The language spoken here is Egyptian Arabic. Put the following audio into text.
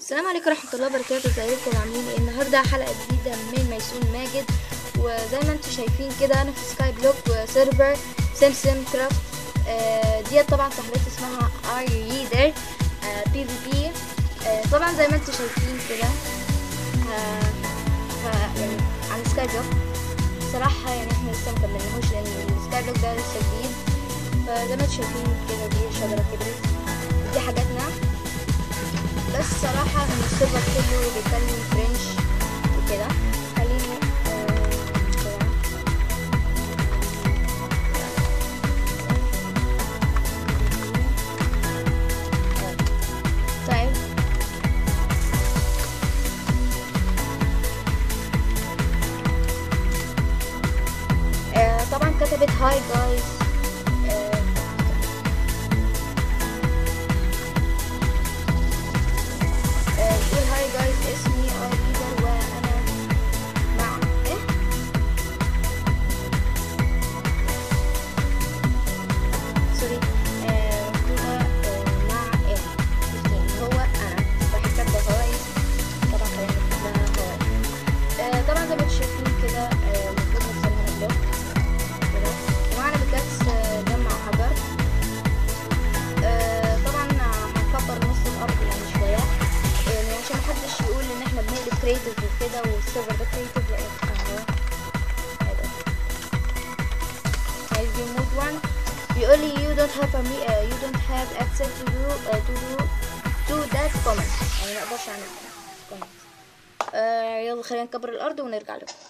السلام عليكم ورحمة الله وبركاته ازيكم عاملين ايه النهاردة حلقة جديدة من ميسون ماجد وزي ما انتم شايفين كده انا في سكاي بلوك وسيرفر سمسم كرافت آه ديت طبعا صاحبتي اسمها اي ريدر بي في بي طبعا زي ما انتم شايفين كده آه ف- يعني عن سكاي بلوك صراحة يعني احنا لسه مكملناهوش لان السكاي بلوك ده لسه جديد فزي ما انتم شايفين كده دي شجرة كبرت دي حاجاتنا بس صراحة ان السيرفر كله بيتكلم فرنش وكده خليني آه، كده. طيب آه، طبعا كتبت هاي جايز بتقول هاي جايز اسمي اي ريدر وانا مع ايه سوري آه، مكتوبة آه، مع ايه الاثنين هو انا راح كاتبة هواي طبعا خلينا نكتب لها هواي آه، طبعا زي ما انتم شايفين كده آه، المفروض نكسر هنا بلوك كده ومعنا بيكاتس آه، جمع حجر آه، طبعا هنكبر نص الارض يعني شويه يعني عشان محدش يقول ان احنا بنقلب كريتيف وكده والسيرفر ده كريتيف لا اهو هذا عايز ريموت وان بيقول لي you don't have a me- uh, you don't have access to do uh, to do to that comment يعني ما اقدرش اعمل comment آه يلا خلينا نكبر الارض ونرجع لكم